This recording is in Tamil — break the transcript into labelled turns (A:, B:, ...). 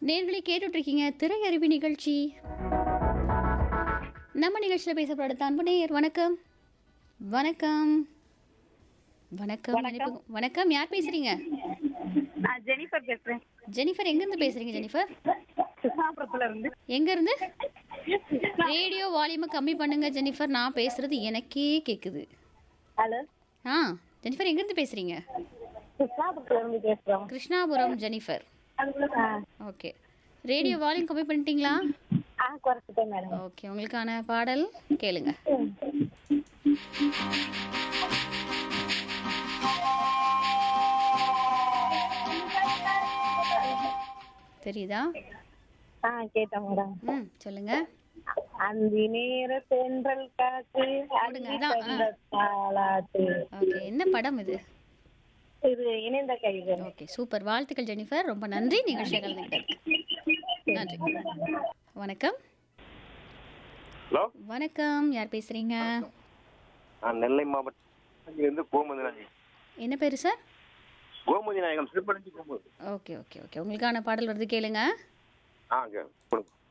A: நேர்களை கேட்டுட்டு இருக்கீங்க திரையறிவி நிகழ்ச்சி நம்ம நிகழ்ச்சியில் பேசப்படுத்த அன்பு நேயர் வணக்கம் வணக்கம் வணக்கம் இணைப்பு- வணக்கம் யார் பேசுறீங்க
B: நான் ஜெனிஃபர் பேசுறேன்
A: ஜெனிஃபர் எங்கேருந்து பேசுறீங்க ஜெனிஃபர்
B: கிருஷ்ணாபுரத்துல இருந்து
A: எங்க இருந்து ரேடியோ வால்யூமை கம்மி பண்ணுங்க ஜெனிஃபர் நான் பேசுறது எனக்கே கேக்குது
B: ஹலோ
A: ஆ ஜெனிஃபர் எங்கேருந்து பேசுறீங்க
B: கிருஷ்ணாபுரத்துல இருந்து பேசுறோம்
A: கிருஷ்ணாபுரம் ஜெனிஃபர்
B: ஆ.
A: ஓகே ரேடியோ வால்யூம் கம்மி பண்ணிட்டீங்களா
B: ஆ குறைச்சிட்டேன் மேடம்
A: ஓகே உங்களுக்கான பாடல் கேளுங்க தெரியுதா
B: ஆ கேட்டேன் மேடம்
A: ம் சொல்லுங்க
B: அந்தி நேர தென்றல் காற்று
A: போடுங்க, அதான், ஆ.
B: அந்த தாலாட்டு
A: ஓகே என்ன படம் இது
B: இது இணைந்த கைகள்
A: ஓகே சூப்பர் வாழ்த்துக்கள் ஜெனிஃபர் ரொம்ப நன்றி நிகழ்ச்சியை கலந்துக்கிட்டதுக்கு நன்றி வணக்கம்
C: ஹலோ
A: வணக்கம் யார் பேசுறீங்க
C: நான் நெல்லை மாவட்டம் இருந்து கோமதி நாயகம்
A: என்ன பேரு சார்
C: கோமதி நாயகம் சிறுபடிஞ்சு கோமதி
A: ஓகே ஓகே ஓகே உங்களுக்கான பாடல் வருது கேளுங்க
C: ஆ கே- கொடுங்க